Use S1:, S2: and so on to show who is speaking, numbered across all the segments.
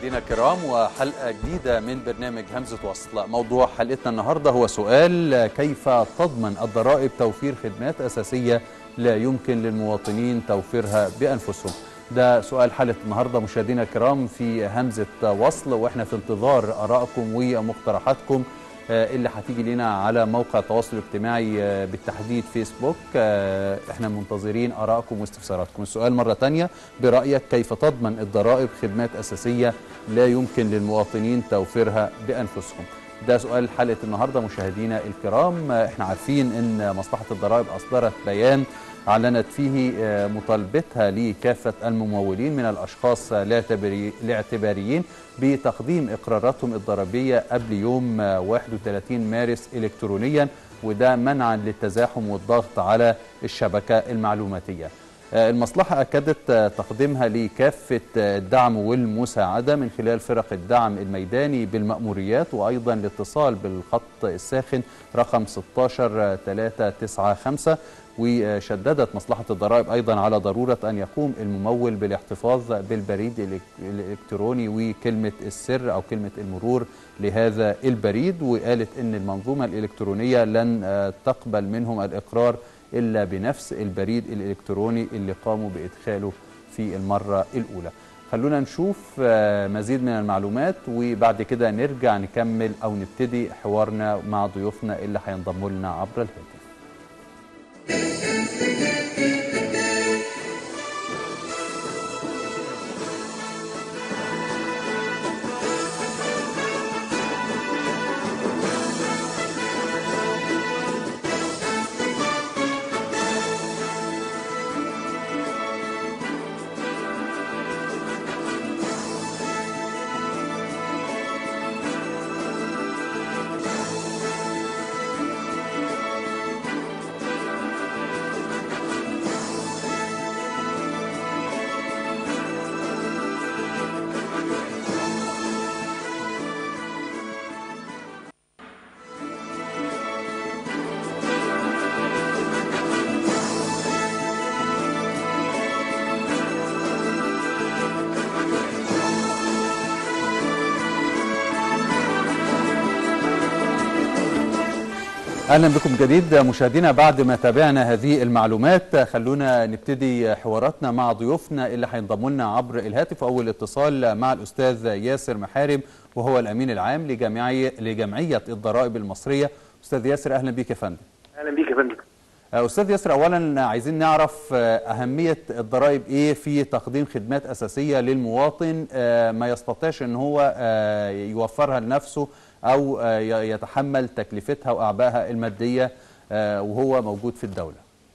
S1: مشاهدينا الكرام وحلقة جديدة من برنامج همزة وصل موضوع حلقتنا النهاردة هو سؤال كيف تضمن الضرائب توفير خدمات أساسية لا يمكن للمواطنين توفيرها بأنفسهم ده سؤال حلقة النهاردة مشاهدينا الكرام في همزة وصل وإحنا في انتظار آرائكم ومقترحاتكم اللي هتيجي لنا على موقع التواصل الاجتماعي بالتحديد فيسبوك احنا منتظرين ارائكم واستفساراتكم السؤال مره تانية برايك كيف تضمن الضرائب خدمات اساسيه لا يمكن للمواطنين توفيرها بانفسهم ده سؤال حلقه النهارده مشاهدينا الكرام احنا عارفين ان مصلحه الضرائب اصدرت بيان أعلنت فيه مطالبتها لكافة الممولين من الأشخاص الاعتباريين بتقديم إقراراتهم الضريبية قبل يوم 31 مارس إلكترونيا وده منعا للتزاحم والضغط على الشبكة المعلوماتية المصلحة أكدت تقديمها لكافة الدعم والمساعدة من خلال فرق الدعم الميداني بالمأموريات وأيضا الاتصال بالخط الساخن رقم 16395 وشددت مصلحة الضرائب أيضا على ضرورة أن يقوم الممول بالاحتفاظ بالبريد الإلكتروني وكلمة السر أو كلمة المرور لهذا البريد وقالت أن المنظومة الإلكترونية لن تقبل منهم الإقرار إلا بنفس البريد الإلكتروني اللي قاموا بإدخاله في المرة الأولى خلونا نشوف مزيد من المعلومات وبعد كده نرجع نكمل أو نبتدي حوارنا مع ضيوفنا اللي هينضموا لنا عبر الهاتف اهلا بكم جديد مشاهدينا بعد ما تابعنا هذه المعلومات خلونا نبتدي حواراتنا مع ضيوفنا اللي هينضموا لنا عبر الهاتف اول اتصال مع الاستاذ ياسر محارب وهو الامين العام لجمعيه لجمعيه الضرائب المصريه استاذ ياسر اهلا بيك يا فندم
S2: اهلا بيك يا فندم
S1: استاذ ياسر اولا عايزين نعرف اهميه الضرائب ايه في تقديم خدمات اساسيه للمواطن ما يستطيعش ان هو يوفرها لنفسه أو يتحمل تكلفتها وأعبائها المادية وهو موجود في الدولة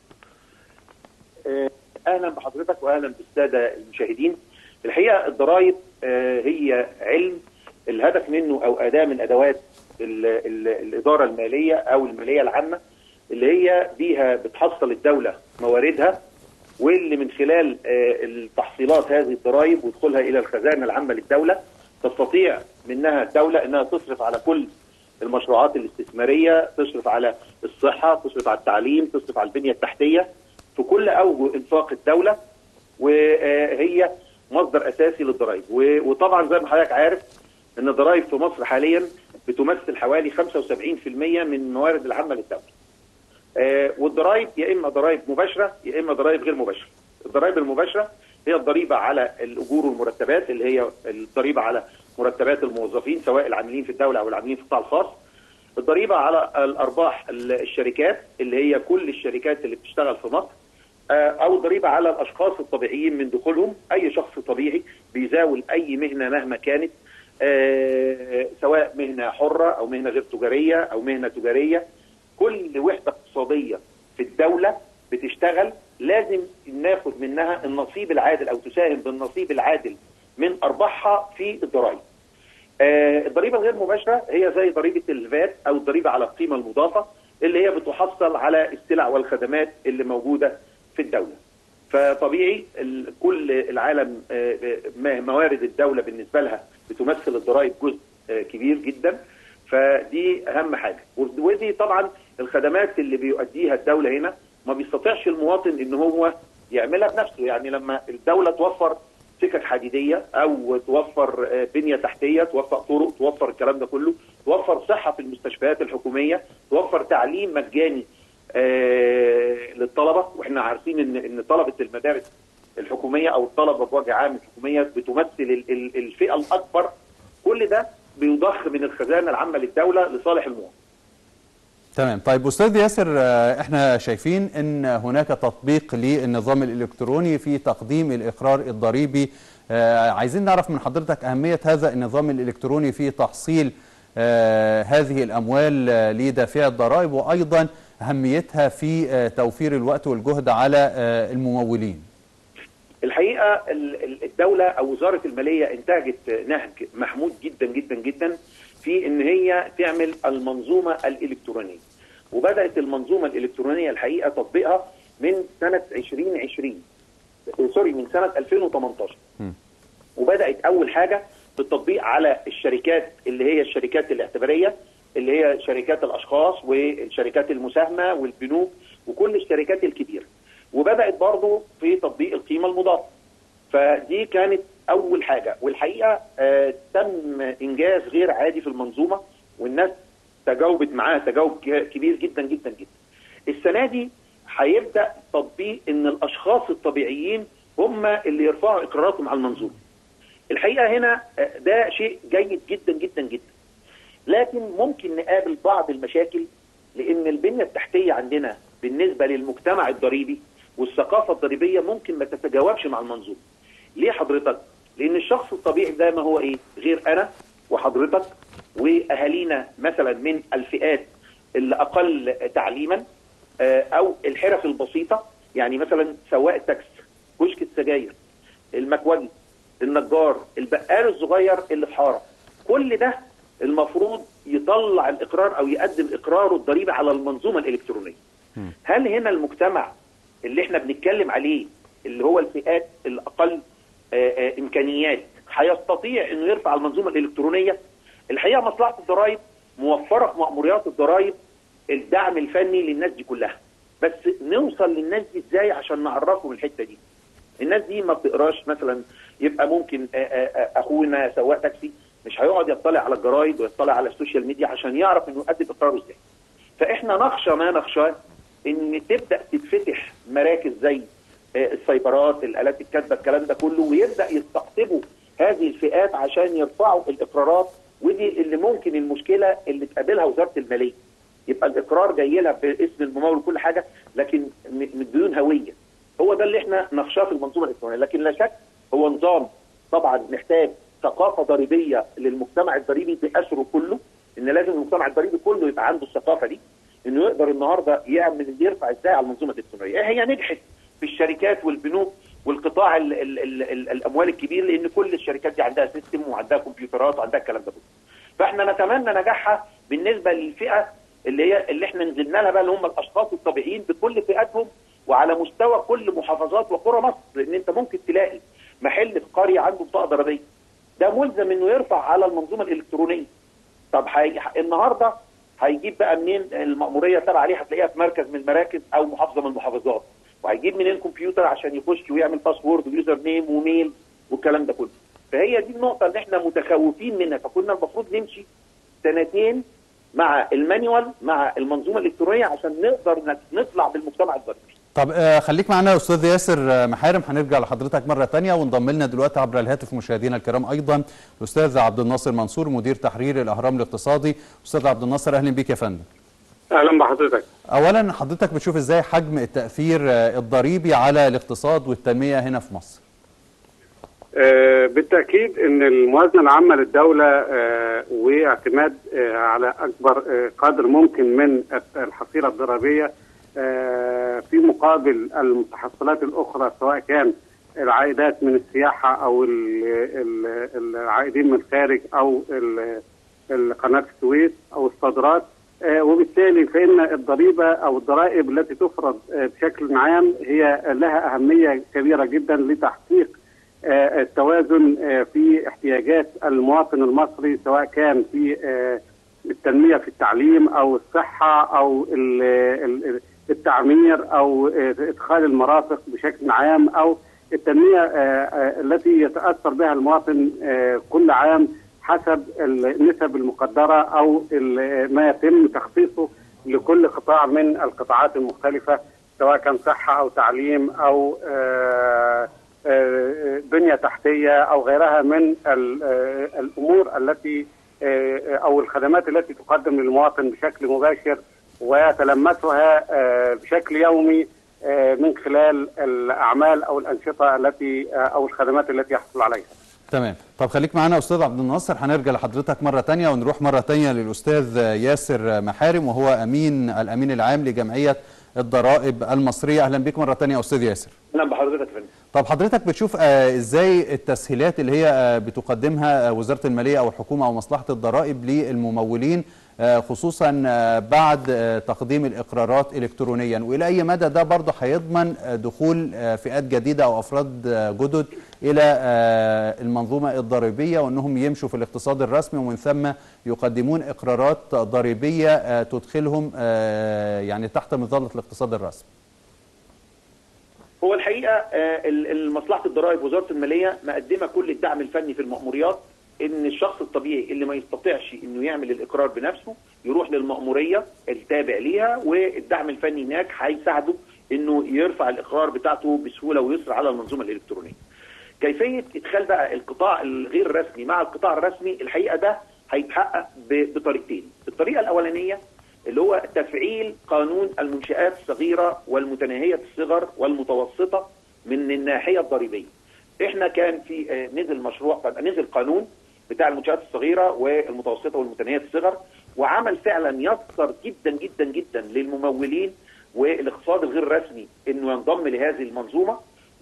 S2: أهلا بحضرتك وأهلا بالسادة المشاهدين الحقيقة الضرائب هي علم الهدف منه أو أداة من أدوات ال ال الإدارة المالية أو المالية العامة اللي هي بيها بتحصل الدولة مواردها واللي من خلال التحصيلات هذه الضرائب ودخولها إلى الخزانة العامة للدولة تستطيع منها الدولة انها تصرف على كل المشروعات الاستثمارية تصرف على الصحة تصرف على التعليم تصرف على البنية التحتية في كل أوجه إنفاق الدولة وهي مصدر أساسي للضرائب وطبعا زي ما حضرتك عارف أن الضرائب في مصر حاليا بتمثل حوالي 75% من الموارد العامة للدولة والضرائب يا إما ضرائب مباشرة يا إما ضرائب غير مباشرة الضرائب المباشرة هي الضريبة على الأجور والمرتبات اللي هي الضريبة على مرتبات الموظفين سواء العاملين في الدولة أو العاملين في القطاع الخاص الضريبة على الأرباح الشركات اللي هي كل الشركات اللي بتشتغل في مصر أو الضريبة على الأشخاص الطبيعيين من دخولهم أي شخص طبيعي بيزاول أي مهنة مهما كانت سواء مهنة حرة أو مهنة غير تجارية أو مهنة تجارية كل وحدة اقتصادية في الدولة بتشتغل لازم ناخد منها النصيب العادل او تساهم بالنصيب العادل من ارباحها في الضرائب. آه الضريبه الغير مباشره هي زي ضريبه الفات او الضريبه على القيمه المضافه اللي هي بتحصل على السلع والخدمات اللي موجوده في الدوله. فطبيعي كل العالم آه موارد الدوله بالنسبه لها بتمثل الضرائب جزء آه كبير جدا فدي اهم حاجه ودي طبعا الخدمات اللي بيؤديها الدوله هنا ما بيستطيعش المواطن ان هو يعملها بنفسه يعني لما الدوله توفر سكك حديديه او توفر آه، بنيه تحتيه توفر طرق توفر الكلام ده كله توفر صحه في المستشفيات الحكوميه توفر تعليم مجاني آه، للطلبه واحنا عارفين ان ان طلبه المدارس الحكوميه او الطلبه بوجه عام الحكوميه بتمثل ال- ال- الفئه الاكبر كل ده بيضخ من الخزانه العامه للدوله لصالح المواطن
S1: تمام طيب استاذ ياسر آه، احنا شايفين ان هناك تطبيق للنظام الالكتروني في تقديم الاقرار الضريبي آه، عايزين نعرف من حضرتك اهميه هذا النظام الالكتروني في تحصيل آه، هذه الاموال آه، لدافعي الضرائب وايضا اهميتها في آه، توفير الوقت والجهد على آه، الممولين
S2: الحقيقه ال- ال- الدوله او وزاره الماليه انتهجت نهج محمود جدا جدا جدا في ان هي تعمل المنظومه الالكترونيه وبدات المنظومه الالكترونيه الحقيقه تطبيقها من سنه 2020 سوري من سنه 2018
S1: م.
S2: وبدات اول حاجه بالتطبيق على الشركات اللي هي الشركات الاعتباريه اللي هي شركات الاشخاص والشركات المساهمه والبنوك وكل الشركات الكبيره وبدات برضو في تطبيق القيمه المضافه فدي كانت اول حاجه والحقيقه آه تم انجاز غير عادي في المنظومه والناس تجاوبت معاها تجاوب ك- كبير جدا جدا جدا السنه دي هيبدا تطبيق ان الاشخاص الطبيعيين هم اللي يرفعوا اقراراتهم على المنظومه الحقيقه هنا آه، ده شيء جيد جدا جدا جدا لكن ممكن نقابل بعض المشاكل لان البنيه التحتيه عندنا بالنسبه للمجتمع الضريبي والثقافه الضريبيه ممكن ما تتجاوبش مع المنظومه. ليه حضرتك؟ لان الشخص الطبيعي ده ما هو ايه؟ غير انا وحضرتك واهالينا مثلا من الفئات اللي اقل تعليما آه، او الحرف البسيطه يعني مثلا سواق تاكس كشك السجاير المكوجي النجار البقال الصغير اللي في حاره كل ده المفروض يطلع الاقرار او يقدم اقراره الضريبي على المنظومه الالكترونيه هل هنا المجتمع اللي احنا بنتكلم عليه اللي هو الفئات الاقل آه، آه، امكانيات هيستطيع انه يرفع المنظومه الالكترونيه الحقيقه مصلحه الضرائب موفره في مأموريات الضرائب الدعم الفني للناس دي كلها بس نوصل للناس دي ازاي عشان نعرفهم الحته دي الناس دي ما بتقراش مثلا يبقى ممكن آه، آه، آه، اخونا سواق تاكسي مش هيقعد يطلع على الجرايد ويطلع على السوشيال ميديا عشان يعرف انه يقدم اقراره ازاي فاحنا نخشى ما نخشاه ان تبدا تتفتح مراكز زي آه، السايبرات الالات الكاتبه الكلام ده كله ويبدا يستقطبوا هذه الفئات عشان يرفعوا الاقرارات ودي اللي ممكن المشكله اللي تقابلها وزاره الماليه يبقى الاقرار جاي لها باسم الممول وكل حاجه لكن م- م- بدون هويه هو ده اللي احنا نخشاه في المنظومه الالكترونيه لكن لا شك هو نظام طبعا محتاج ثقافه ضريبيه للمجتمع الضريبي باسره كله ان لازم المجتمع الضريبي كله يبقى عنده الثقافه دي انه يقدر النهارده يعمل يرفع ازاي على المنظومه الالكترونيه هي نجحت في الشركات والبنوك والقطاع ال ال ال ال الاموال الكبير لان كل الشركات دي عندها سيستم وعندها كمبيوترات وعندها الكلام ده كله فاحنا نتمنى نجاحها بالنسبه للفئه اللي هي اللي احنا نزلنا لها بقى اللي هم الاشخاص الطبيعيين بكل فئاتهم وعلى مستوى كل محافظات وقرى مصر لان انت ممكن تلاقي محل في قريه عنده بطاقه ضريبيه ده ملزم انه يرفع على المنظومه الالكترونيه طب هي... النهارده هيجيب بقى منين المأمورية تبع عليه هتلاقيها في مركز من المراكز أو محافظة من المحافظات وهيجيب منين كمبيوتر عشان يخش ويعمل باسورد ويوزر نيم وميل والكلام ده كله فهي دي النقطة اللي احنا متخوفين منها فكنا المفروض نمشي سنتين مع المانيوال مع المنظومة الإلكترونية عشان نقدر نطلع بالمجتمع الضريبي
S1: طب آه، خليك معنا يا استاذ ياسر آه، محارم هنرجع لحضرتك مره تانية وانضم لنا دلوقتي عبر الهاتف مشاهدينا الكرام ايضا الاستاذ عبد الناصر منصور مدير تحرير الاهرام الاقتصادي استاذ عبد الناصر اهلا بيك يا فندم
S3: اهلا بحضرتك
S1: اولا حضرتك بتشوف ازاي حجم التاثير آه، الضريبي على الاقتصاد والتنميه هنا في مصر
S3: آه بالتاكيد ان الموازنه العامه للدوله آه واعتماد آه على اكبر آه قدر ممكن من الحصيله الضريبيه آه في مقابل المتحصلات الاخرى سواء كان العائدات من السياحه او ال ال العائدين من الخارج او ال- ال- قناه السويس او الصادرات آه، وبالتالي فإن الضريبة أو الضرائب التي تفرض آه، بشكل عام هي لها أهمية كبيرة جدا لتحقيق آه، التوازن آه، في احتياجات المواطن المصري سواء كان في آه، التنمية في التعليم أو الصحة أو ال- ال- التعمير أو آه، إدخال المرافق بشكل عام أو التنميه التي يتاثر بها المواطن كل عام حسب النسب المقدره او ما يتم تخصيصه لكل قطاع من القطاعات المختلفه سواء كان صحه او تعليم او بنيه تحتيه او غيرها من الامور التي او الخدمات التي تقدم للمواطن بشكل مباشر ويتلمسها بشكل يومي من خلال الاعمال او الانشطه التي او الخدمات التي يحصل عليها.
S1: تمام طب خليك معانا استاذ عبد الناصر هنرجع لحضرتك مره ثانيه ونروح مره ثانيه للاستاذ ياسر محارم وهو امين الامين العام لجمعيه الضرائب المصريه اهلا بك مره ثانيه استاذ ياسر.
S2: اهلا بحضرتك يا فندم.
S1: طب حضرتك بتشوف آه ازاي التسهيلات اللي هي آه بتقدمها آه وزاره الماليه او الحكومه او مصلحه الضرائب للممولين خصوصا بعد تقديم الاقرارات الكترونيا والى اي مدى ده برضه هيضمن دخول فئات جديده او افراد جدد الى المنظومه الضريبيه وانهم يمشوا في الاقتصاد الرسمي ومن ثم يقدمون اقرارات ضريبيه تدخلهم يعني تحت مظله الاقتصاد الرسمي.
S2: هو الحقيقه مصلحه الضرائب وزاره الماليه مقدمه كل الدعم الفني في المأموريات ان الشخص الطبيعي اللي ما يستطيعش انه يعمل الاقرار بنفسه يروح للمأموريه التابع ليها والدعم الفني هناك هيساعده انه يرفع الاقرار بتاعته بسهوله ويسر على المنظومه الالكترونيه. كيفيه ادخال بقى القطاع الغير رسمي مع القطاع الرسمي الحقيقه ده هيتحقق بطريقتين، الطريقه الاولانيه اللي هو تفعيل قانون المنشآت الصغيره والمتناهيه الصغر والمتوسطه من الناحيه الضريبيه. احنا كان في نزل مشروع نزل قانون بتاع المنشآت الصغيرة والمتوسطة والمتناهية الصغر وعمل فعلا يسر جدا جدا جدا للممولين والاقتصاد الغير رسمي انه ينضم لهذه المنظومة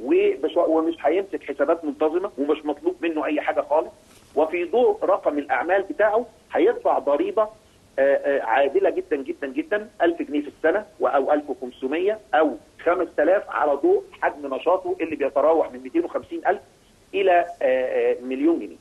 S2: ومش هيمسك حسابات منتظمة ومش مطلوب منه اي حاجة خالص وفي ضوء رقم الاعمال بتاعه هيدفع ضريبة عادلة جدا جدا جدا 1000 جنيه في السنة او 1500 او 5000 على ضوء حجم نشاطه اللي بيتراوح من 250000 الى مليون جنيه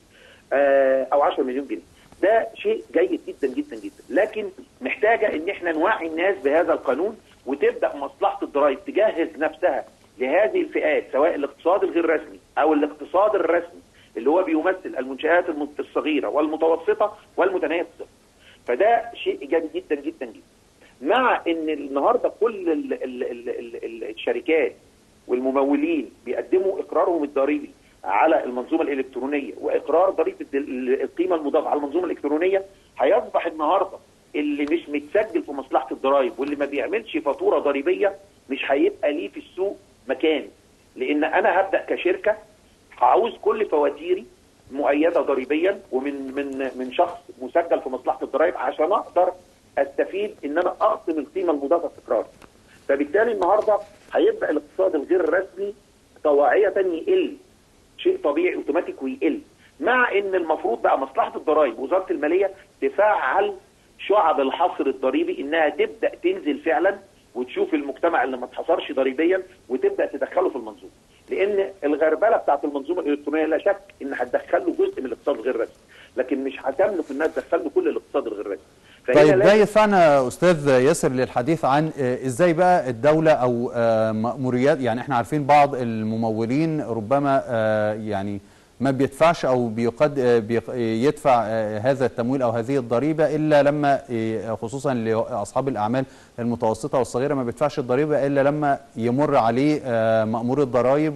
S2: او 10 مليون جنيه ده شيء جيد جدا جدا جدا لكن محتاجه ان احنا نوعي الناس بهذا القانون وتبدا مصلحه الضرائب تجهز نفسها لهذه الفئات سواء الاقتصاد الغير رسمي او الاقتصاد الرسمي اللي هو بيمثل المنشآت الصغيره والمتوسطه والمتناهيه الصغر فده شيء ايجابي جدا جدا جدا مع ان النهارده كل ال ال ال ال ال الشركات والممولين بيقدموا اقرارهم الضريبي على المنظومه الالكترونيه واقرار ضريبه القيمه المضافه على المنظومه الالكترونيه هيصبح النهارده اللي مش متسجل في مصلحه الضرائب واللي ما بيعملش فاتوره ضريبيه مش هيبقى ليه في السوق مكان لان انا هبدا كشركه هعوز كل فواتيري مؤيده ضريبيا ومن من من شخص مسجل في مصلحه الضرائب عشان اقدر استفيد ان انا اقسم القيمه المضافه استقرار. فبالتالي النهارده هيبدا الاقتصاد الغير الرسمي طواعيه يقل شيء طبيعي اوتوماتيك ويقل مع ان المفروض بقى مصلحه الضرائب وزاره الماليه تفعل شعب الحصر الضريبي انها تبدا تنزل فعلا وتشوف المجتمع اللي ما اتحصرش ضريبيا وتبدا تدخله في المنظومه لان الغربله بتاعت المنظومه الالكترونيه لا شك ان هتدخل له جزء من الاقتصاد الغير رسمي لكن مش هتملك انها تدخل له كل الاقتصاد الغير رسمي
S1: طيب ده يدفعنا استاذ ياسر للحديث عن ازاي بقى الدوله او مأموريات يعني احنا عارفين بعض الممولين ربما يعني ما بيدفعش او بيقد يدفع هذا التمويل او هذه الضريبه الا لما خصوصا لاصحاب الاعمال المتوسطه والصغيره ما بيدفعش الضريبه الا لما يمر عليه مأمور الضرائب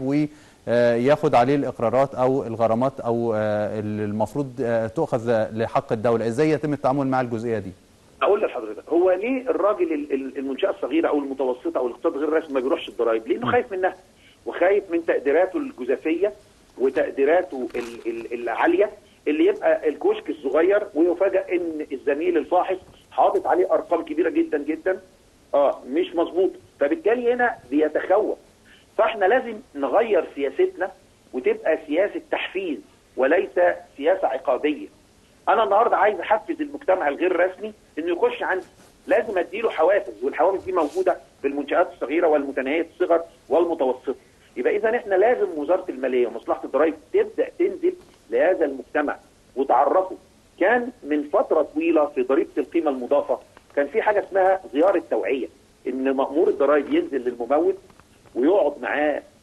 S1: وياخد عليه الاقرارات او الغرامات او المفروض تؤخذ لحق الدوله ازاي يتم التعامل مع الجزئيه دي
S2: اقول لحضرتك هو ليه الراجل المنشاه الصغيره او المتوسطه او الاقتصاد غير الرسمي ما بيروحش الضرائب لانه خايف منها وخايف من تقديراته الجزافيه وتقديراته العاليه اللي يبقى الكشك الصغير ويفاجئ ان الزميل الفاحص حاطط عليه ارقام كبيره جدا جدا اه مش مظبوط فبالتالي هنا بيتخوف فاحنا لازم نغير سياستنا وتبقى سياسه تحفيز وليس سياسه عقابيه انا النهارده عايز احفز المجتمع الغير رسمي انه يخش عندي لازم اديله حوافز والحوافز دي موجوده في المنشات الصغيره والمتناهيه الصغر والمتوسطه يبقى اذا احنا لازم وزاره الماليه ومصلحه الضرائب تبدا تنزل لهذا المجتمع وتعرفه كان من فتره طويله في ضريبه القيمه المضافه كان في حاجه اسمها زياره توعيه ان مامور الضرائب ينزل للممول ويقعد معاه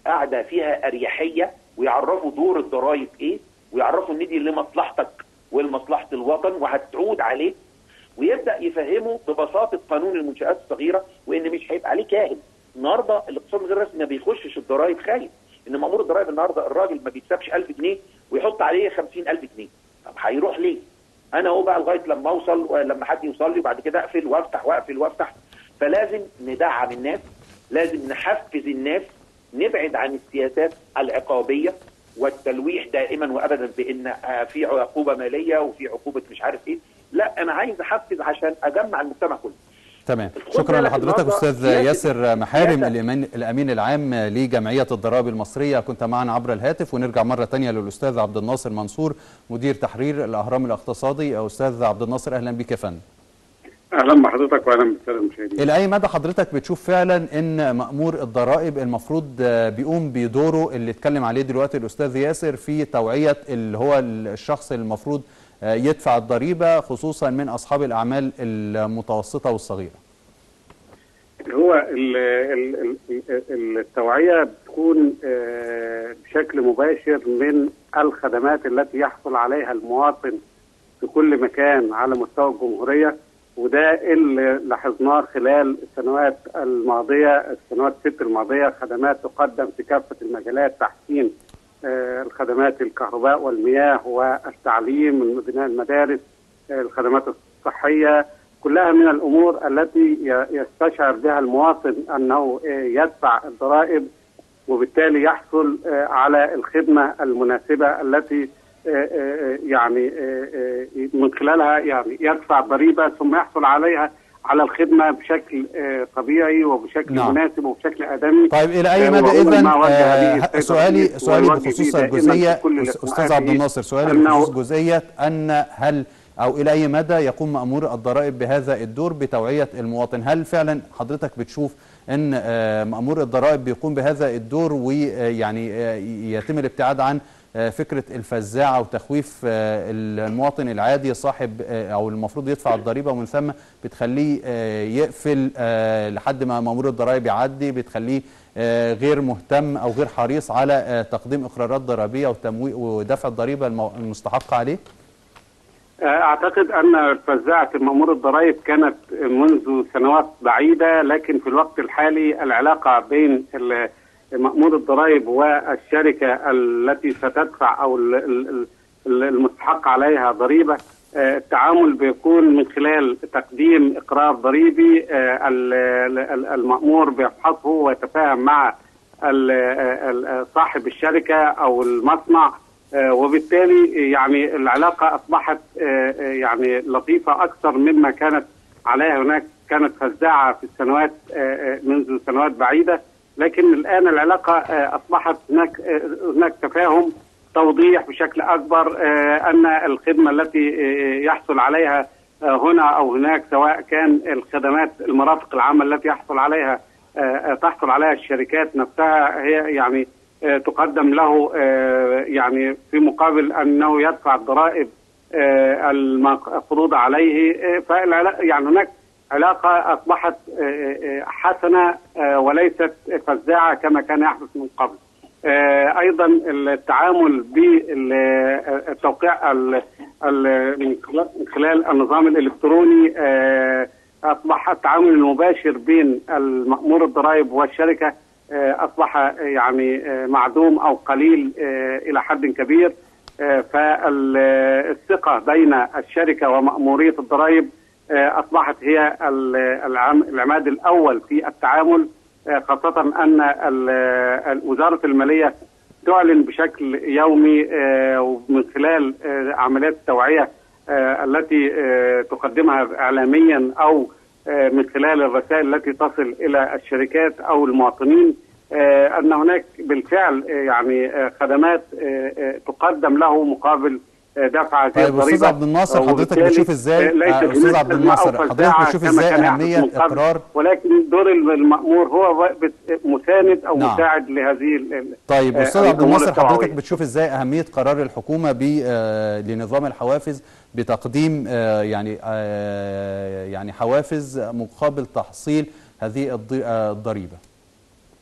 S2: قاعده فيها اريحيه ويعرفوا دور الضرائب ايه ويعرفوا ان دي لمصلحتك ولمصلحه الوطن وهتعود عليك ويبدا يفهمه ببساطه قانون المنشات الصغيره وان مش هيبقى عليه كاهن النهارده الاقتصاد الغير رسمي ما بيخشش الضرائب خايف ان مامور الضرائب النهارده الراجل ما بيكسبش 1000 جنيه ويحط عليه 50000 جنيه طب هيروح ليه؟ انا اهو بقى لغايه لما اوصل ولما حد يوصل لي وبعد كده اقفل وافتح واقفل وافتح فلازم ندعم الناس لازم نحفز الناس نبعد عن السياسات العقابيه والتلويح دائما وابدا بان آه، في عقوبه ماليه وفي عقوبه مش عارف ايه لا انا عايز احفز عشان اجمع المجتمع كله
S1: تمام
S2: خد
S1: شكرا
S2: بالك
S1: لحضرتك
S2: النهاردة
S1: استاذ
S2: سياسة-
S1: ياسر محارم
S2: سياسة-
S1: الامين الامين العام لجمعيه الضرائب المصريه كنت معنا عبر الهاتف ونرجع مره ثانيه للاستاذ عبد الناصر منصور مدير تحرير الاهرام الاقتصادي استاذ عبد الناصر اهلا بك يا فندم
S3: اهلا بحضرتك واهلا بالساده المشاهدين
S1: الى اي مدى حضرتك بتشوف فعلا ان مامور الضرائب المفروض آه، بيقوم بدوره اللي اتكلم عليه دلوقتي الاستاذ ياسر في توعيه اللي هو الشخص المفروض آه، يدفع الضريبه خصوصا من اصحاب الاعمال المتوسطه والصغيره
S3: هو ال- ال- ال- التوعيه بتكون آه، بشكل مباشر من الخدمات التي يحصل عليها المواطن في كل مكان على مستوى الجمهوريه وده اللي لاحظناه خلال السنوات الماضيه السنوات الست الماضيه خدمات تقدم في كافه المجالات تحسين آه، الخدمات الكهرباء والمياه والتعليم بناء المدارس آه، الخدمات الصحيه كلها من الامور التي ي- يستشعر بها المواطن انه آه، يدفع الضرائب وبالتالي يحصل آه، على الخدمه المناسبه التي آه، آه، يعني آه، آه، من خلالها يعني يدفع ضريبه ثم يحصل عليها على الخدمه بشكل آه، طبيعي وبشكل
S1: نعم.
S3: مناسب وبشكل ادمي
S1: طيب الى اي
S3: آه،
S1: مدى
S3: وأول
S1: اذا
S3: ما وجه
S1: آه،
S3: به السيد
S1: سؤالي
S3: الرئيس
S1: سؤالي
S3: ويوجه
S1: بخصوص
S3: به دائماً
S1: الجزئيه
S3: في كل
S1: أس- استاذ
S3: لقاءاته
S1: عبد الناصر سؤالي
S3: أنه-
S1: بخصوص جزئيه ان هل او الى اي مدى يقوم مامور الضرائب بهذا الدور بتوعيه المواطن هل فعلا حضرتك بتشوف ان آه، مامور الضرائب بيقوم بهذا الدور ويعني آه، يتم الابتعاد عن آه، فكره الفزاعه وتخويف آه، المواطن العادي صاحب آه، او المفروض يدفع الضريبه ومن ثم بتخليه آه، يقفل آه، لحد ما مامور الضرائب يعدي بتخليه آه، غير مهتم او غير حريص على آه، تقديم اقرارات ضريبيه وتمويل ودفع الضريبه المو- المستحقه عليه
S3: اعتقد ان فزاعه مامور الضرائب كانت منذ سنوات بعيده لكن في الوقت الحالي العلاقه بين ال- مامور الضرائب والشركه التي ستدفع او ال- ال- ال- المستحق عليها ضريبه آه، التعامل بيكون من خلال تقديم اقرار ضريبي آه، ال- ال- المامور بيفحصه ويتفاهم مع ال- ال- صاحب الشركه او المصنع آه، وبالتالي يعني العلاقه اصبحت آه، آه، يعني لطيفه اكثر مما كانت عليها هناك كانت فزاعه في السنوات آه، آه، منذ سنوات بعيده لكن الان العلاقه آه، اصبحت هناك آه، هناك تفاهم توضيح بشكل اكبر آه، ان الخدمه التي آه، يحصل عليها آه، هنا او هناك سواء كان الخدمات المرافق العامه التي يحصل عليها آه، آه، تحصل عليها الشركات نفسها هي يعني آه، تقدم له آه، يعني في مقابل انه يدفع الضرائب آه، المفروضه عليه آه، فالعلا- يعني هناك علاقه اصبحت آه، آه، حسنه آه، وليست فزاعه كما كان يحدث من قبل. آه، ايضا التعامل بالتوقيع ال- ال- من خلال- من خلال النظام الالكتروني آه، اصبح التعامل المباشر بين المأمور الضرائب والشركه آه، اصبح آه، يعني آه، معدوم او قليل آه، الى حد كبير فالثقه بين الشركه ومأموريه الضرائب آه، اصبحت هي ال- العم- العماد الاول في التعامل آه، خاصه ان ال- ال- وزاره الماليه تعلن بشكل يومي آه، ومن خلال آه، عمليات التوعيه آه، التي آه، تقدمها اعلاميا او آه، من خلال الرسائل التي تصل الى الشركات او المواطنين آه، ان هناك بالفعل آه، يعني آه، خدمات آه، آه، تقدم له مقابل آه، دفع هذه
S1: طيب
S3: الضريبه
S1: استاذ عبد الناصر
S3: آه،
S1: حضرتك
S3: وبالتالي،
S1: بتشوف ازاي
S3: آه، ليس
S1: آه، استاذ
S3: هناك
S1: عبد
S3: أزمة أو
S1: الناصر حضرتك
S3: فزاعة
S1: بتشوف
S3: كما
S1: ازاي
S3: كان يحدث
S1: اهميه
S3: من قبل.
S1: اقرار
S3: ولكن دور المأمور هو بت- مساند او
S1: نعم.
S3: مساعد لهذه ال-
S1: طيب
S3: آه،
S1: استاذ عبد
S3: الأمور
S1: الناصر
S3: التوعوية.
S1: حضرتك بتشوف ازاي اهميه قرار الحكومه ب آه، لنظام الحوافز بتقديم آه، يعني آه، يعني حوافز مقابل تحصيل هذه الض- آه، الضريبه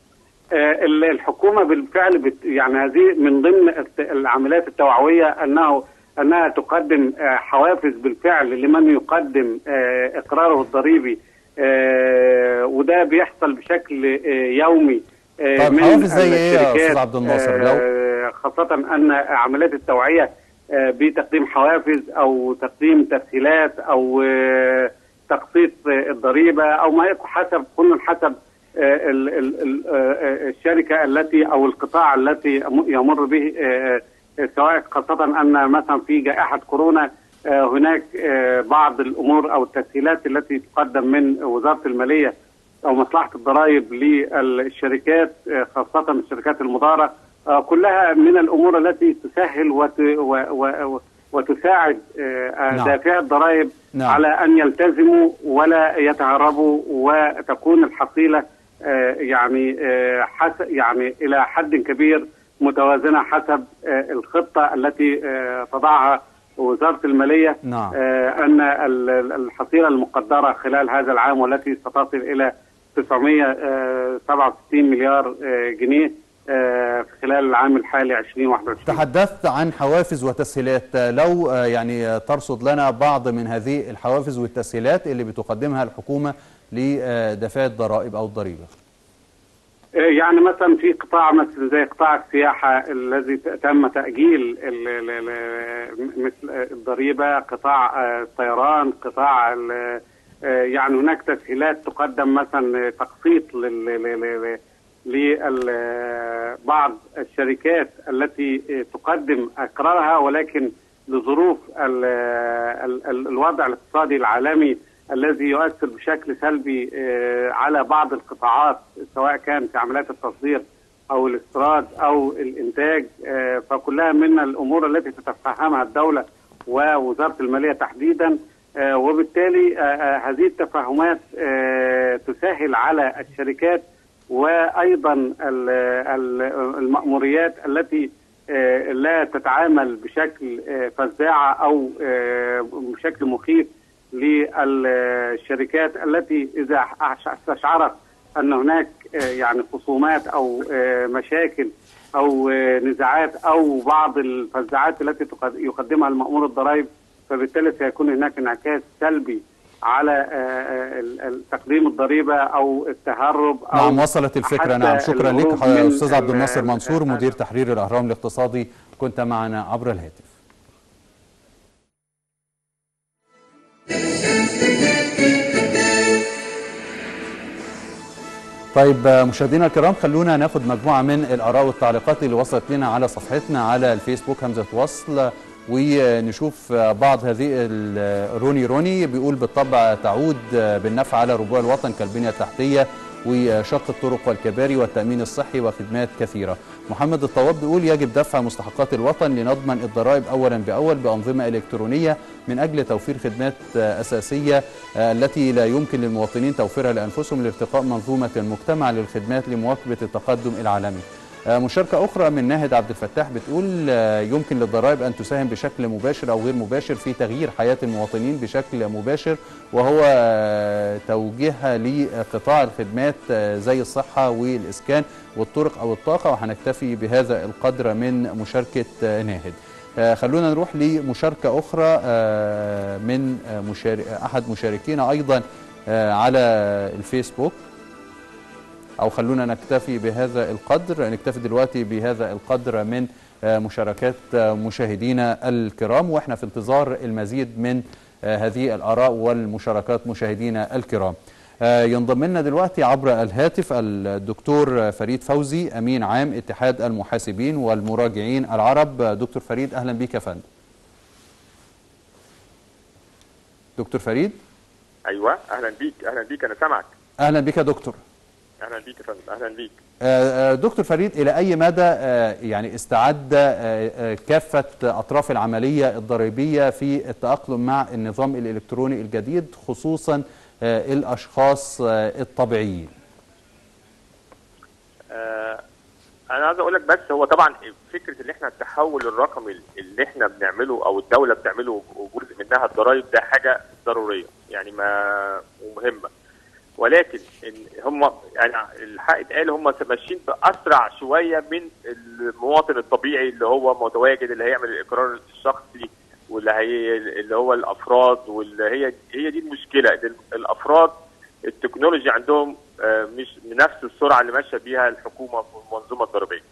S3: آه، ال- الحكومه بالفعل بت يعني هذه من ضمن الت- العمليات التوعويه انه انها تقدم آه، حوافز بالفعل لمن يقدم آه، اقراره الضريبي آه، وده بيحصل بشكل آه، يومي آه،
S1: طيب
S3: من
S1: حوافز زي إيه يا
S3: الشركات،
S1: أستاذ عبد الناصر؟ لو-
S3: آه، خاصه ان عمليات التوعيه آه، بتقديم حوافز او تقديم تسهيلات او آه، تقسيط آه، الضريبه او ما يكون حسب كل حسب آه، ال- ال- ال- آه، الشركه التي او القطاع التي يمر به آه، آه، سواء خاصه ان مثلا في جائحه كورونا آه، هناك آه، بعض الامور او التسهيلات التي تقدم من وزاره الماليه او مصلحه الضرائب للشركات آه، خاصه الشركات المضاره آه، كلها من الامور التي تسهل وت و و وتساعد آه،
S1: نعم.
S3: دافعي الضرائب
S1: نعم.
S3: على ان يلتزموا ولا يتهربوا وتكون الحصيله آه، يعني آه، حس يعني الى حد كبير متوازنه حسب آه، الخطه التي آه، تضعها وزاره الماليه
S1: نعم.
S3: آه، ان ال- ال- الحصيله المقدره خلال هذا العام والتي ستصل الى 967 مليار آه، جنيه آه، خلال العام الحالي 2021
S1: تحدثت عن حوافز وتسهيلات لو آه، يعني ترصد لنا بعض من هذه الحوافز والتسهيلات اللي بتقدمها الحكومة لدفع الضرائب أو الضريبة
S3: يعني مثلا في قطاع مثل زي قطاع السياحة الذي ت- تم تأجيل ال- ال- ال- مثل الضريبة قطاع آه، الطيران قطاع ال- آه، يعني هناك تسهيلات تقدم مثلا تقسيط لل- لل- لل- لبعض الشركات التي آه، تقدم أقرارها ولكن لظروف ال- ال- ال- الوضع الاقتصادي العالمي الذي يؤثر بشكل سلبي آه، على بعض القطاعات سواء كان في عمليات التصدير او الاستيراد او الانتاج آه، فكلها من الامور التي تتفهمها الدوله ووزاره الماليه تحديدا آه، وبالتالي آه، آه، هذه التفاهمات آه، تسهل على الشركات وايضا ال- ال- المأموريات التي آه، لا تتعامل بشكل آه، فزاعه او آه، بشكل مخيف للشركات التي اذا استشعرت ان هناك آه، يعني خصومات او آه، مشاكل او آه، نزاعات او بعض الفزاعات التي تقد- يقدمها المأمور الضرائب فبالتالي سيكون هناك انعكاس سلبي على آه، آه، ال- ال- تقديم الضريبه او التهرب او
S1: نعم وصلت الفكرة
S3: حتى
S1: نعم شكرا لك
S3: الهروب من
S1: أستاذ عبد
S3: ال-
S1: الناصر منصور
S3: ال-
S1: مدير تحرير الأهرام الاقتصادي كنت معنا عبر الهاتف طيب آه، مشاهدينا الكرام خلونا ناخد مجموعة من الآراء والتعليقات اللي وصلت لنا على صفحتنا على الفيسبوك همزة وصل ونشوف آه، بعض هذه ال- روني روني بيقول بالطبع تعود آه، بالنفع على ربوع الوطن كالبنية التحتية وشق الطرق والكباري والتأمين الصحي وخدمات كثيرة محمد الطواب بيقول يجب دفع مستحقات الوطن لنضمن الضرائب أولا بأول بأنظمة إلكترونية من أجل توفير خدمات آه، أساسية آه، التي لا يمكن للمواطنين توفيرها لأنفسهم لارتقاء منظومة المجتمع للخدمات لمواكبة التقدم العالمي آه، مشاركة أخرى من ناهد عبد الفتاح بتقول آه، يمكن للضرائب أن تساهم بشكل مباشر أو غير مباشر في تغيير حياة المواطنين بشكل مباشر وهو آه، توجيهها لقطاع الخدمات آه، زي الصحة والإسكان والطرق أو الطاقة وهنكتفي بهذا القدر من مشاركة آه، ناهد آه، خلونا نروح لمشاركة أخرى آه، من آه، مشارك أحد مشاركينا أيضا آه، على الفيسبوك أو خلونا نكتفي بهذا القدر نكتفي دلوقتي بهذا القدر من آه، مشاركات آه، مشاهدينا الكرام وإحنا في انتظار المزيد من آه، هذه الآراء والمشاركات مشاهدينا الكرام آه، ينضم لنا دلوقتي عبر الهاتف الدكتور فريد فوزي أمين عام اتحاد المحاسبين والمراجعين العرب آه، دكتور فريد أهلا بك يا فندم دكتور فريد
S4: ايوه اهلا بيك اهلا بيك انا سامعك
S1: أهلا بك يا دكتور
S4: اهلا بيك يا فندم اهلا بيك
S1: آه، آه، دكتور فريد إلى أي مدى آه، يعني استعد آه، آه، كافة أطراف العملية الضريبية في التأقلم مع النظام الإلكتروني الجديد خصوصا آه، الأشخاص آه، الطبيعيين
S4: آه انا عايز اقول لك بس هو طبعا فكره ان احنا التحول الرقمي اللي احنا بنعمله او الدوله بتعمله وجزء منها الضرايب ده حاجه ضروريه يعني ما ومهمه ولكن ان هم يعني الحق اتقال هم ماشيين باسرع شويه من المواطن الطبيعي اللي هو متواجد اللي هيعمل الاقرار الشخصي واللي هي اللي هو الافراد واللي هي هي دي المشكله ان الافراد التكنولوجيا عندهم آه، مش بنفس السرعه اللي ماشيه بيها الحكومه في المنظومه الضريبيه.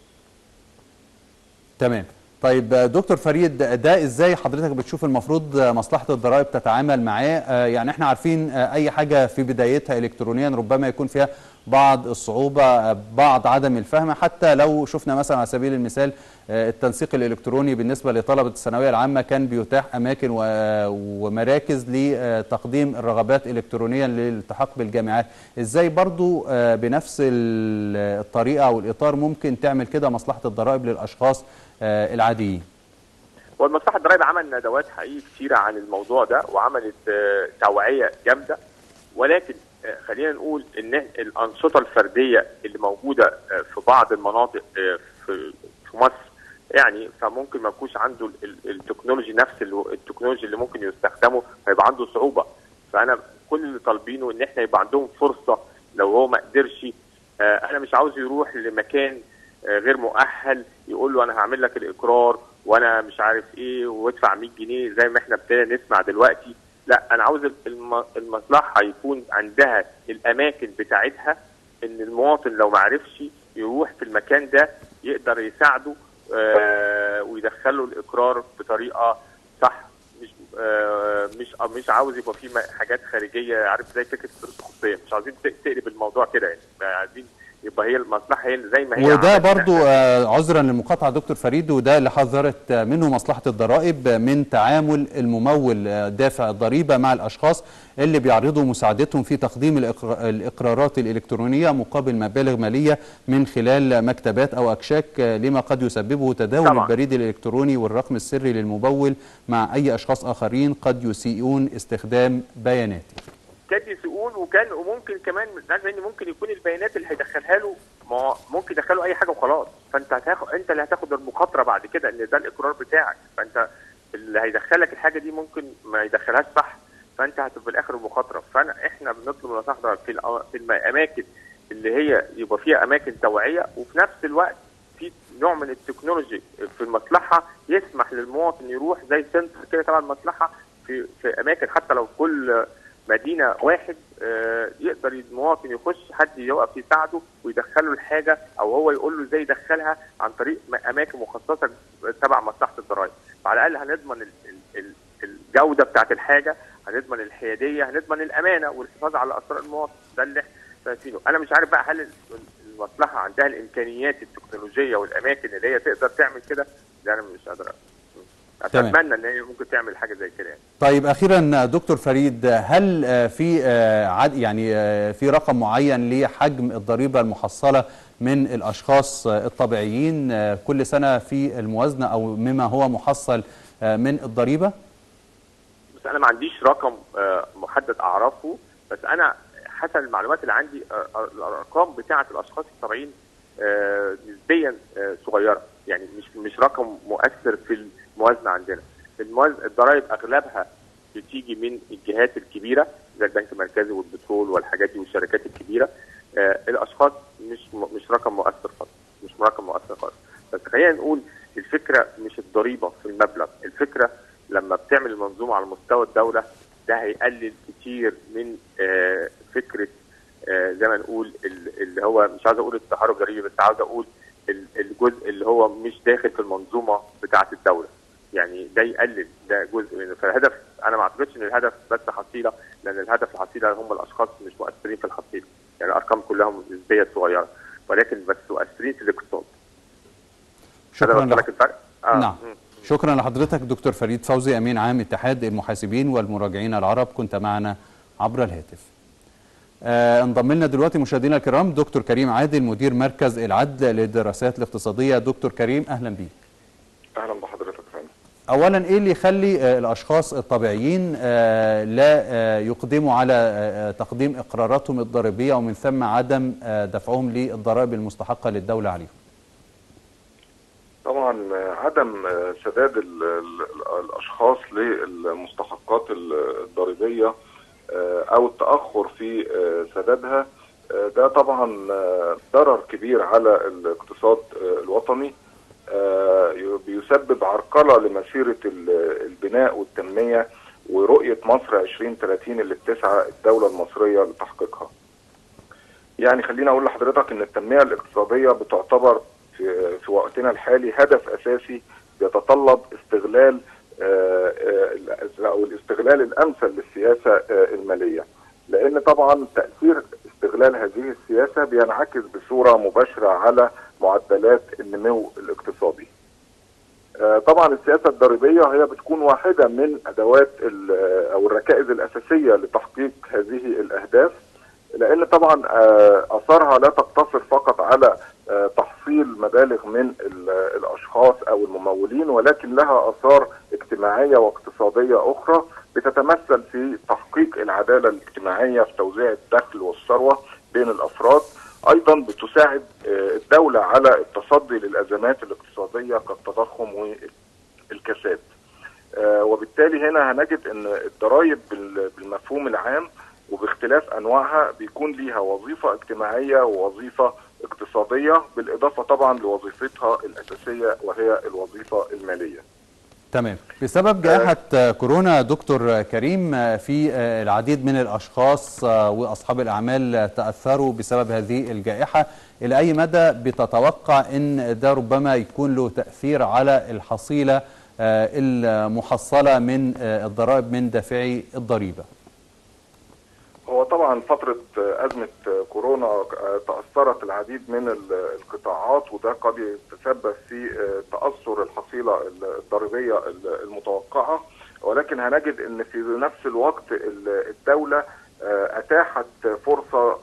S1: تمام طيب دكتور فريد ده ازاي حضرتك بتشوف المفروض مصلحه الضرائب تتعامل معاه آه، يعني احنا عارفين آه، اي حاجه في بدايتها الكترونيا ربما يكون فيها بعض الصعوبه آه، بعض عدم الفهم حتى لو شفنا مثلا على سبيل المثال آه، التنسيق الالكتروني بالنسبه لطلبه الثانويه العامه كان بيتاح اماكن و- ومراكز لتقديم الرغبات الكترونيا للالتحاق بالجامعات ازاي برضو آه، بنفس ال- الطريقه او الاطار ممكن تعمل كده مصلحه الضرائب للاشخاص آه، العاديين
S4: والمصلحه الضرائب عمل ندوات حقيقي كتيره عن الموضوع ده وعملت آه، توعيه جامده ولكن آه، خلينا نقول ان الانشطه الفرديه اللي موجوده آه، في بعض المناطق آه، في في مصر يعني فممكن ما يكونش عنده ال- ال- التكنولوجي نفس ال- التكنولوجي اللي ممكن يستخدمه هيبقى عنده صعوبه فانا كل اللي طالبينه ان احنا يبقى عندهم فرصه لو هو ما قدرش آه، انا مش عاوز يروح لمكان آه، غير مؤهل يقول له انا هعمل لك الاقرار وانا مش عارف ايه وادفع 100 جنيه زي ما احنا ابتدينا نسمع دلوقتي لا انا عاوز الم- المصلحه يكون عندها الاماكن بتاعتها ان المواطن لو ما عرفش يروح في المكان ده يقدر يساعده آه، ويدخله الاقرار بطريقه صح مش آه، مش مش عاوز يبقى في م- حاجات خارجيه عارف زي فكره الفلوس الخصوصيه مش عاوزين ت- تقلب الموضوع كده يعني عايزين يبقى هي المصلحه هي زي ما هي
S1: وده
S4: عملت
S1: برضو
S4: إحنا.
S1: آه، عذرا للمقاطعه دكتور فريد وده اللي حذرت آه، منه مصلحه الضرائب آه، من تعامل الممول آه، دافع الضريبه مع الاشخاص اللي بيعرضوا مساعدتهم في تقديم الإقر- الاقرارات الالكترونيه مقابل مبالغ ماليه من خلال مكتبات او اكشاك آه، لما قد يسببه تداول
S4: طبعاً.
S1: البريد الالكتروني والرقم السري للممول مع اي اشخاص اخرين قد يسيئون استخدام بياناته.
S4: كان يسيئون وكان وممكن كمان لازم ان ممكن يكون البيانات اللي هيدخلها له ما هو ممكن يدخله اي حاجه وخلاص فانت هتاخد انت اللي هتاخد المخاطره بعد كده ان ده الاقرار بتاعك فانت اللي هيدخلك الحاجه دي ممكن ما يدخلهاش صح فانت هتبقى في الاخر المخاطره فانا احنا بنطلب من المصلحه في الأ- في الاماكن اللي هي يبقى فيها اماكن توعيه وفي نفس الوقت في نوع من التكنولوجي في المصلحه يسمح للمواطن يروح زي سنتر كده تبع المصلحه في في اماكن حتى لو كل مدينه واحد آه، يقدر المواطن يخش حد يقف يساعده ويدخله الحاجه او هو يقول له ازاي يدخلها عن طريق م- اماكن مخصصه تبع مصلحه الضرائب فعلى الاقل هنضمن ال- ال- ال- الجوده بتاعت الحاجه هنضمن الحياديه هنضمن الامانه والحفاظ على اسرار المواطن ده اللي احنا شايفينه انا مش عارف بقى هل ال- المصلحه عندها الامكانيات التكنولوجيه والاماكن اللي هي تقدر تعمل كده ده انا مش قادر
S1: تمام.
S4: اتمنى ان هي ممكن تعمل حاجه زي كده يعني
S1: طيب اخيرا دكتور فريد هل آه، في آه، عد يعني آه، في رقم معين لحجم الضريبه المحصله من الاشخاص آه، الطبيعيين آه، كل سنه في الموازنه او مما هو محصل آه، من الضريبه؟
S4: بس انا ما عنديش رقم آه، محدد اعرفه بس انا حسب المعلومات اللي عندي آه، آه، الارقام بتاعه الاشخاص الطبيعيين آه، نسبيا آه، صغيره يعني مش مش رقم مؤثر في الموازنه عندنا الموازنه الضرائب اغلبها بتيجي من الجهات الكبيره زي البنك المركزي والبترول والحاجات دي والشركات الكبيره آه، الاشخاص مش م- مش رقم مؤثر خالص مش رقم مؤثر خالص بس خلينا نقول الفكره مش الضريبه في المبلغ الفكره لما بتعمل المنظومه على مستوى الدوله ده هيقلل كتير من آه، فكره آه، زي ما نقول ال- اللي هو مش عاوز اقول التهرب ضريبي بس عاوز اقول ال- الجزء اللي هو مش داخل في المنظومه بتاعه الدوله يعني ده يقلل ده جزء منه فالهدف انا ما اعتقدش ان الهدف بس حصيله لان الهدف الحصيله هم الاشخاص مش مؤثرين في الحصيله يعني الارقام كلها نسبيه صغيره ولكن بس مؤثرين في الاقتصاد
S1: شكرا
S4: شكرا
S1: لك
S4: لك الفرق آه.
S1: نعم
S4: مم.
S1: شكرا لحضرتك دكتور فريد فوزي امين عام اتحاد المحاسبين والمراجعين العرب كنت معنا عبر الهاتف آه انضم لنا دلوقتي مشاهدينا الكرام دكتور كريم عادل مدير مركز العدل للدراسات الاقتصاديه دكتور كريم اهلا بيك
S5: اهلا بحضرتك يا فندم
S1: اولا ايه اللي يخلي آه، الاشخاص الطبيعيين آه، لا آه، يقدموا على آه، آه، تقديم اقراراتهم الضريبيه ومن ثم عدم آه، دفعهم للضرائب المستحقه للدوله عليهم
S5: طبعا عدم سداد ال- ال- الاشخاص للمستحقات الضريبيه او التاخر في سدادها ده طبعا ضرر كبير على الاقتصاد الوطني بيسبب عرقله لمسيره البناء والتنميه ورؤيه مصر 2030 اللي بتسعى الدوله المصريه لتحقيقها. يعني خليني اقول لحضرتك ان التنميه الاقتصاديه بتعتبر في, في وقتنا الحالي هدف اساسي بيتطلب استغلال او الاستغلال الامثل للسياسه الماليه لان طبعا تاثير استغلال هذه السياسه بينعكس بصوره مباشره على معدلات النمو الاقتصادي. طبعا السياسه الضريبيه هي بتكون واحده من ادوات او الركائز الاساسيه لتحقيق هذه الاهداف لان طبعا اثارها لا تقتصر فقط على تحصيل مبالغ من الاشخاص او الممولين ولكن لها اثار اجتماعيه واقتصاديه اخرى بتتمثل في تحقيق العداله الاجتماعيه في توزيع الدخل والثروه بين الافراد ايضا بتساعد الدوله على التصدي للازمات الاقتصاديه كالتضخم والكساد وبالتالي هنا هنجد ان الضرائب بالمفهوم العام وباختلاف انواعها بيكون ليها وظيفه اجتماعيه ووظيفه اقتصاديه بالاضافه طبعا لوظيفتها الاساسيه وهي الوظيفه الماليه.
S1: تمام بسبب جائحة كورونا دكتور كريم في العديد من الأشخاص وأصحاب الأعمال تأثروا بسبب هذه الجائحة إلى أي مدى بتتوقع أن ده ربما يكون له تأثير على الحصيلة المحصلة من الضرائب من دافعي الضريبة
S5: هو طبعا فترة أزمة كورونا تأثرت العديد من القطاعات وده قد يتسبب في تأثر الحصيلة الضريبية المتوقعة ولكن هنجد أن في نفس الوقت الدولة أتاحت فرصة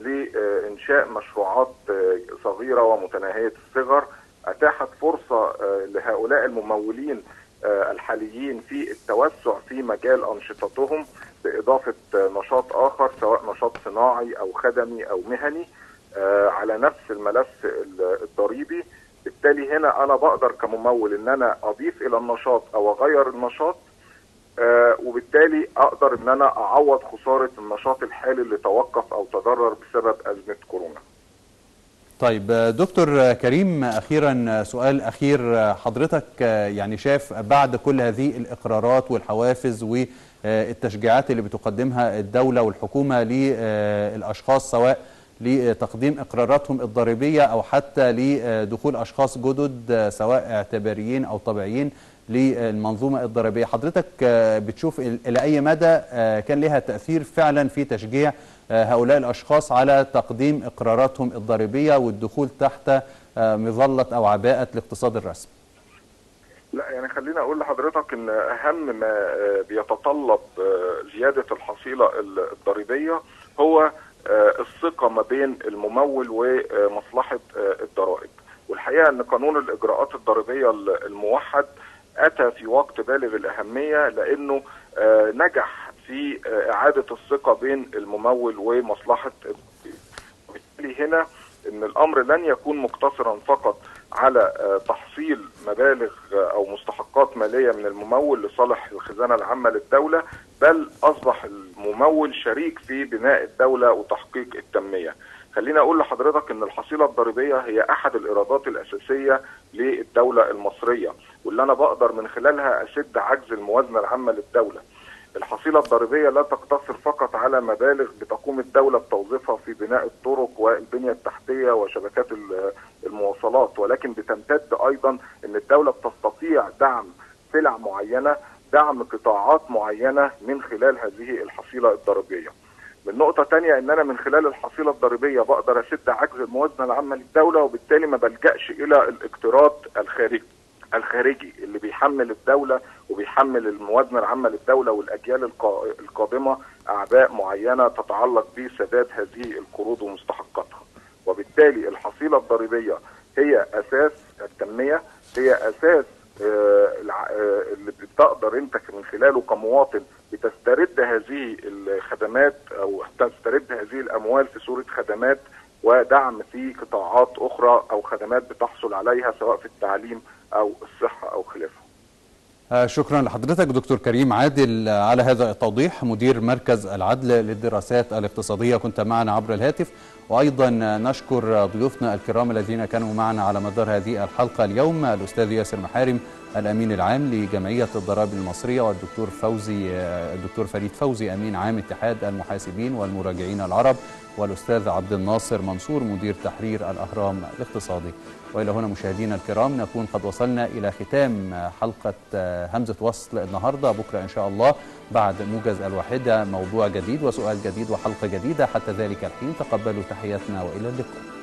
S5: لإنشاء مشروعات صغيرة ومتناهية الصغر أتاحت فرصة لهؤلاء الممولين الحاليين في التوسع في مجال أنشطتهم بإضافة نشاط آخر سواء نشاط صناعي أو خدمي أو مهني على نفس الملف الضريبي بالتالي هنا أنا بقدر كممول إن أنا أضيف إلى النشاط أو أغير النشاط وبالتالي أقدر إن أنا أعوض خسارة النشاط الحالي اللي توقف أو تضرر بسبب أزمة كورونا
S1: طيب دكتور كريم اخيرا سؤال اخير حضرتك يعني شاف بعد كل هذه الاقرارات والحوافز والتشجيعات اللي بتقدمها الدوله والحكومه للاشخاص سواء لتقديم اقراراتهم الضريبيه او حتى لدخول اشخاص جدد سواء اعتباريين او طبيعيين للمنظومه الضريبيه حضرتك بتشوف الى اي مدى كان لها تاثير فعلا في تشجيع هؤلاء الاشخاص على تقديم اقراراتهم الضريبيه والدخول تحت مظله او عباءه الاقتصاد الرسمي
S5: لا يعني خليني اقول لحضرتك ان اهم ما بيتطلب زياده الحصيله الضريبيه هو الثقه ما بين الممول ومصلحه الضرائب والحقيقه ان قانون الاجراءات الضريبيه الموحد اتى في وقت بالغ الاهميه لانه نجح في اعاده الثقه بين الممول ومصلحه وبالتالي هنا ان الامر لن يكون مقتصرا فقط على تحصيل مبالغ او مستحقات ماليه من الممول لصالح الخزانه العامه للدوله بل اصبح الممول شريك في بناء الدوله وتحقيق التنميه. خليني اقول لحضرتك ان الحصيله الضريبيه هي احد الايرادات الاساسيه للدوله المصريه واللي انا بقدر من خلالها اسد عجز الموازنه العامه للدوله. الحصيله الضريبيه لا تقتصر فقط على مبالغ بتقوم الدوله بتوظيفها في بناء الطرق والبنيه التحتيه وشبكات المواصلات ولكن بتمتد ايضا ان الدوله بتستطيع دعم سلع معينه دعم قطاعات معينه من خلال هذه الحصيله الضريبيه. من نقطه ثانيه ان انا من خلال الحصيله الضريبيه بقدر اسد عجز الموازنه العامه للدوله وبالتالي ما بلجاش الى الاقتراض الخارجي الخارجي اللي بيحمل الدولة وبيحمل الموازنة العامة للدولة والأجيال القادمة أعباء معينة تتعلق بسداد هذه القروض ومستحقاتها وبالتالي الحصيلة الضريبية هي أساس التنمية هي أساس اللي بتقدر انت من خلاله كمواطن بتسترد هذه الخدمات او تسترد هذه الاموال في صوره خدمات ودعم في قطاعات اخرى او خدمات بتحصل عليها سواء في التعليم او الصحه او خلافه.
S1: آه، شكرا لحضرتك دكتور كريم عادل آه، على هذا التوضيح مدير مركز العدل للدراسات الاقتصادية كنت معنا عبر الهاتف وأيضا آه، نشكر آه، ضيوفنا الكرام الذين كانوا معنا على مدار هذه الحلقة اليوم آه، الأستاذ ياسر محارم الأمين العام لجمعية الضرائب المصرية والدكتور فوزي آه، الدكتور فريد فوزي أمين عام اتحاد المحاسبين والمراجعين العرب والأستاذ عبد الناصر منصور مدير تحرير الأهرام الاقتصادي وإلى هنا مشاهدينا الكرام نكون قد وصلنا إلى ختام حلقة همزة وصل النهاردة بكرة إن شاء الله بعد موجز الواحدة موضوع جديد وسؤال جديد وحلقة جديدة حتى ذلك الحين تقبلوا تحياتنا وإلى اللقاء